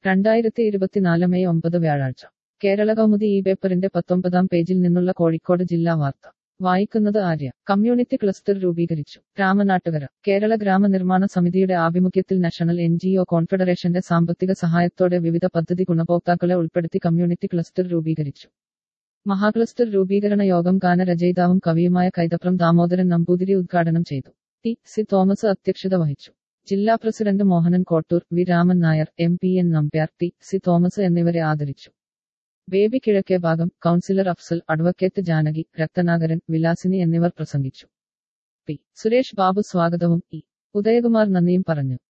രണ്ടായിരത്തി ഇരുപത്തിനാല് മെയ് ഒമ്പത് വ്യാഴാഴ്ച കേരള കൗമുദി ഈ പേപ്പറിന്റെ പത്തൊമ്പതാം പേജിൽ നിന്നുള്ള കോഴിക്കോട് ജില്ലാ വാർത്ത വായിക്കുന്നത് ആര്യ കമ്മ്യൂണിറ്റി ക്ലസ്റ്റർ രൂപീകരിച്ചു രാമനാട്ടുകര കേരള ഗ്രാമനിർമ്മാണ സമിതിയുടെ ആഭിമുഖ്യത്തിൽ നാഷണൽ എൻ ജി ഒ കോൺഫെഡറേഷന്റെ സാമ്പത്തിക സഹായത്തോടെ വിവിധ പദ്ധതി ഗുണഭോക്താക്കളെ ഉൾപ്പെടുത്തി കമ്മ്യൂണിറ്റി ക്ലസ്റ്റർ രൂപീകരിച്ചു മഹാക്ലസ്റ്റർ രൂപീകരണ യോഗം ഗാനരചയിതാവും കവിയുമായ കൈതപ്രം ദാമോദരൻ നമ്പൂതിരി ഉദ്ഘാടനം ചെയ്തു ടി സി തോമസ് അധ്യക്ഷത വഹിച്ചു ജില്ലാ president Mohanan Kottoor V Raman Nair M P N Nambiar T C Thomas എന്നിവരെ ആദരിച്ചു ബേബി കിഴക്കേ ഭാഗം കൗൺസിലർ അഫ്സൽ അഡ്വക്കേറ്റ് ജാനകി രക്തനാകരൻ വിലാസിനി എന്നിവർ പ്രസംഗിച്ചു പി സുരേഷ് ബാബു സ്വാഗതവും ഇ ഉദയകുമാർ നന്ദിയും പറഞ്ഞു